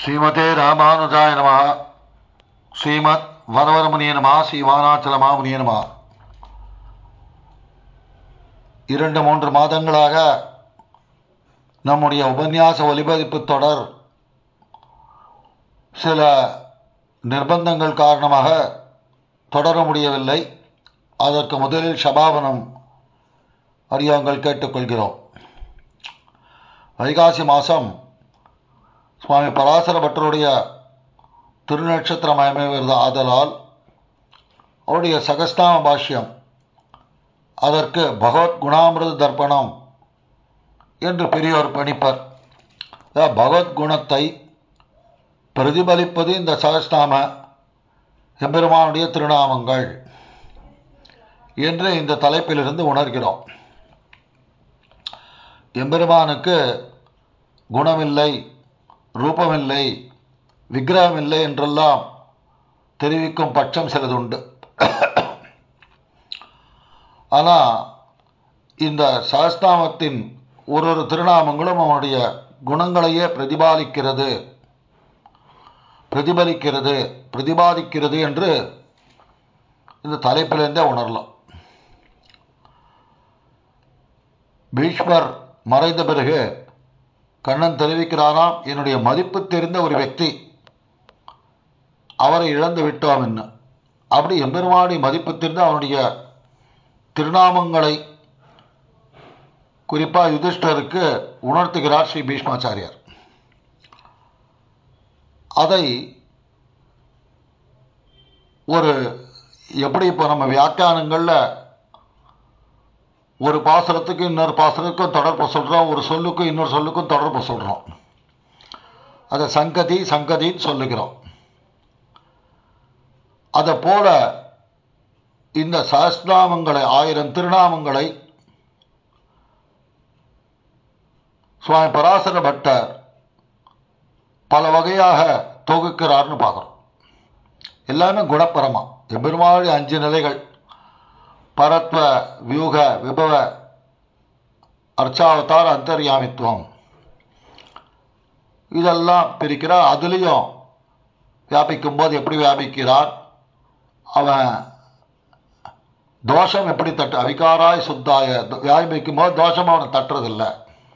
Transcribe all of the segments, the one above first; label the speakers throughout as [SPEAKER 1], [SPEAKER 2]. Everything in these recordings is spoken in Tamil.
[SPEAKER 1] ஸ்ரீமதே ராமானுஜாய நம ஸ்ரீமத் வரவரமுனிய நம ஸ்ரீ வானாச்சலமாமுனிய நம இரண்டு மூன்று மாதங்களாக நம்முடைய உபன்யாச ஒலிபதிப்பு தொடர் சில நிர்பந்தங்கள் காரணமாக தொடர முடியவில்லை அதற்கு முதலில் சபாபனம் அறியாங்கள் கேட்டுக்கொள்கிறோம் வைகாசி மாதம் சுவாமி பராசர பட்டருடைய திருநட்சத்திரமயமே வருது ஆதலால் அவருடைய சகஸ்தாம பாஷ்யம் அதற்கு பகவத் குணாமிருத தர்ப்பணம் என்று பெரியோர் பணிப்பர் பகவத் குணத்தை பிரதிபலிப்பது இந்த சகஸ்தாம எம்பெருமானுடைய திருநாமங்கள் என்று இந்த தலைப்பிலிருந்து உணர்கிறோம் எம்பெருமானுக்கு குணமில்லை ரூபமில்லை விக்கிரகமில்லை என்றெல்லாம் தெரிவிக்கும் பட்சம் சிலதுண்டு ஆனால் இந்த சகஸ்தாமத்தின் ஒரு ஒரு திருநாமங்களும் அவனுடைய குணங்களையே பிரதிபாலிக்கிறது பிரதிபலிக்கிறது பிரதிபாதிக்கிறது என்று இந்த தலைப்பிலிருந்தே உணரலாம் பீஷ்மர் மறைந்த பிறகு கண்ணன் தெரிவிக்கிறாராம் என்னுடைய மதிப்பு தெரிந்த ஒரு వ్యక్తి அவரை இழந்து விட்டோம் என்ன அப்படி எம்பெருமாடி மதிப்பு தெரிந்த அவனுடைய திருநாமங்களை குறிப்பாக யுதிஷ்டருக்கு உணர்த்துகிறார் ஸ்ரீ பீஷ்மாச்சாரியார் அதை ஒரு எப்படி இப்போ நம்ம வியாக்கியானங்களில் ஒரு பாசுரத்துக்கு இன்னொரு பாசுரத்துக்கும் தொடர்பு சொல்கிறோம் ஒரு சொல்லுக்கும் இன்னொரு சொல்லுக்கும் தொடர்பு சொல்கிறோம் அதை சங்கதி சங்கதின்னு சொல்லுகிறோம் அதை போல இந்த சஹஸ்நாமங்களை ஆயிரம் திருநாமங்களை சுவாமி பராசர பட்டர் பல வகையாக தொகுக்கிறார்னு பார்க்குறோம் எல்லாமே குணப்பரமா எம்பெருமாள் அஞ்சு நிலைகள் பரத்வ வியூக விபவ அர்ச்சாவதார் அந்தர்யாமித்துவம் இதெல்லாம் பிரிக்கிறார் அதுலேயும் வியாபிக்கும் போது எப்படி வியாபிக்கிறார் அவன் தோஷம் எப்படி தட்டு அவிகாராய் சுத்தாய வியாபிக்கும் போது தோஷம் அவனை தட்டுறதில்லை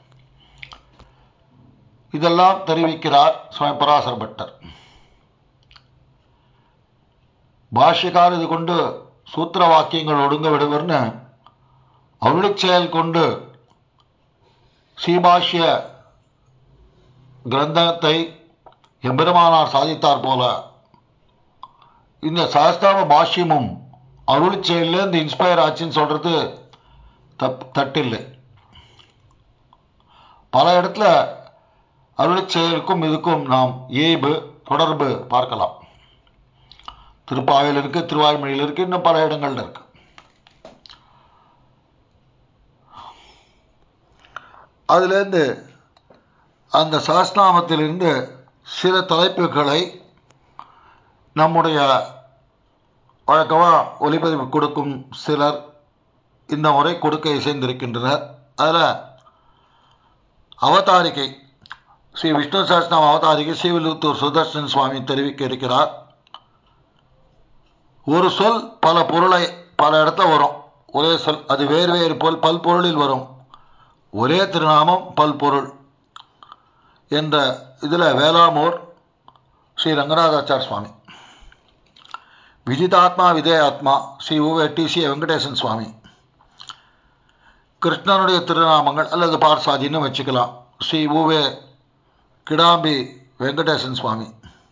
[SPEAKER 1] இதெல்லாம் தெரிவிக்கிறார் சுவாமி பராசர பட்டர் பாஷ்யக்கார் இது கொண்டு சூத்திர வாக்கியங்கள் ஒடுங்க விடுவர்னு அருளிச் செயல் கொண்டு ஸ்ரீபாஷ்ய கிரந்தத்தை எம்பெருமானார் சாதித்தார் போல இந்த சகஸ்தாம பாஷ்யமும் அருளிச் செயல்லேருந்து இன்ஸ்பயர் ஆச்சுன்னு சொல்றது தப் தட்டில்லை பல இடத்துல அருளிச் செயலுக்கும் இதுக்கும் நாம் ஏய்பு தொடர்பு பார்க்கலாம் திருப்பாவையில் இருக்கு திருவாய்மொழியில் இருக்கு இன்னும் பல இடங்கள்ல இருக்கு அதுலேருந்து அந்த சகஸ்நாமத்திலிருந்து சில தலைப்புகளை நம்முடைய வழக்கமாக ஒலிபதிப்பு கொடுக்கும் சிலர் இந்த முறை கொடுக்க இசைந்திருக்கின்றனர் அதில் அவதாரிகை ஸ்ரீ விஷ்ணு சஹஸ்நாம அவதாரிகை ஸ்ரீவில்லுத்தூர் சுதர்சன் சுவாமி தெரிவிக்க இருக்கிறார் ஒரு சொல் பல பொருளை பல இடத்துல வரும் ஒரே சொல் அது வேறு வேறு பொல் பல் பொருளில் வரும் ஒரே திருநாமம் பல் பொருள் என்ற இதில் வேளாமூர் ஸ்ரீ ரங்கநாதாச்சார் சுவாமி விஜிதாத்மா விதேயாத்மா ஸ்ரீ உவே டி சி வெங்கடேசன் சுவாமி கிருஷ்ணனுடைய திருநாமங்கள் அல்லது பார்சாதின்னு வச்சுக்கலாம் ஸ்ரீ உவே கிடாம்பி வெங்கடேசன் சுவாமி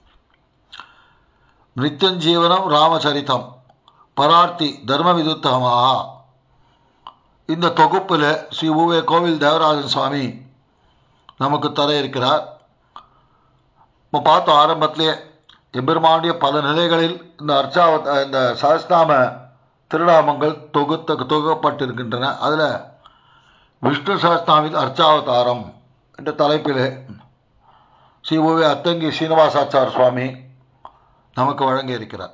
[SPEAKER 1] நித்தியஞ்சீவனம் ராமச்சரித்தம் பரார்த்தி தர்ம விதுத்தகமாக இந்த தொகுப்பில் ஸ்ரீ உவே கோவில் தேவராஜன் சுவாமி நமக்கு தர இருக்கிறார் இப்போ பார்த்தோம் ஆரம்பத்திலே எம்பெருமானுடைய பல நிலைகளில் இந்த அர்ச்சாவ இந்த சஹஸ்நாம திருநாமங்கள் தொகுத்த தொகுக்கப்பட்டிருக்கின்றன அதில் விஷ்ணு சஹஸ்நாமில் அர்ச்சாவதாரம் என்ற தலைப்பிலே ஸ்ரீ ஓவே அத்தங்கி சீனிவாசாச்சார் சுவாமி நமக்கு வழங்கி இருக்கிறார்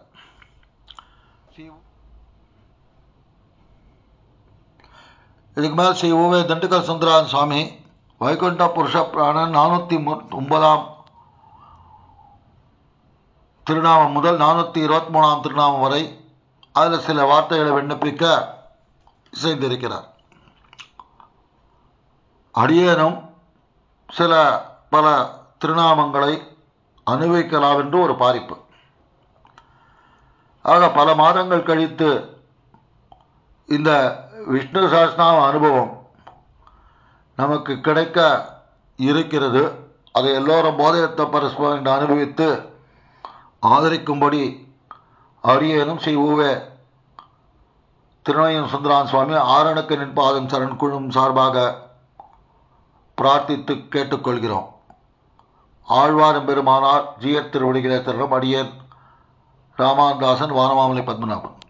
[SPEAKER 1] இதுக்கு மேல் ஸ்ரீ ஓவே திண்டுக்கல் சுந்தரான் சுவாமி வைகுண்ட புருஷ பிராணன் நானூற்றி ஒன்பதாம் திருநாமம் முதல் நானூற்றி இருபத்தி மூணாம் திருநாமம் வரை அதில் சில வார்த்தைகளை விண்ணப்பிக்க செய்திருக்கிறார் அடியேனும் சில பல திருநாமங்களை அனுபவிக்கலாம் என்று ஒரு பாரிப்பு ஆக பல மாதங்கள் கழித்து இந்த விஷ்ணு சஹஸ்ரநாம அனுபவம் நமக்கு கிடைக்க இருக்கிறது அதை எல்லோரும் போதையத்த பரஸ்பரம் என்று அனுபவித்து ஆதரிக்கும்படி அடியேனும் ஸ்ரீ ஊவே திருநயம் சுந்தரான் சுவாமி ஆரணக்கு நிற்பாதம் சரண் குழும் சார்பாக பிரார்த்தித்து கேட்டுக்கொள்கிறோம் ஆழ்வாரம் பெருமானார் ஜியர் திருவடிகளே திறம் அடியேன் ராமாந்தாசன் வானமாமலை பத்மநாபன்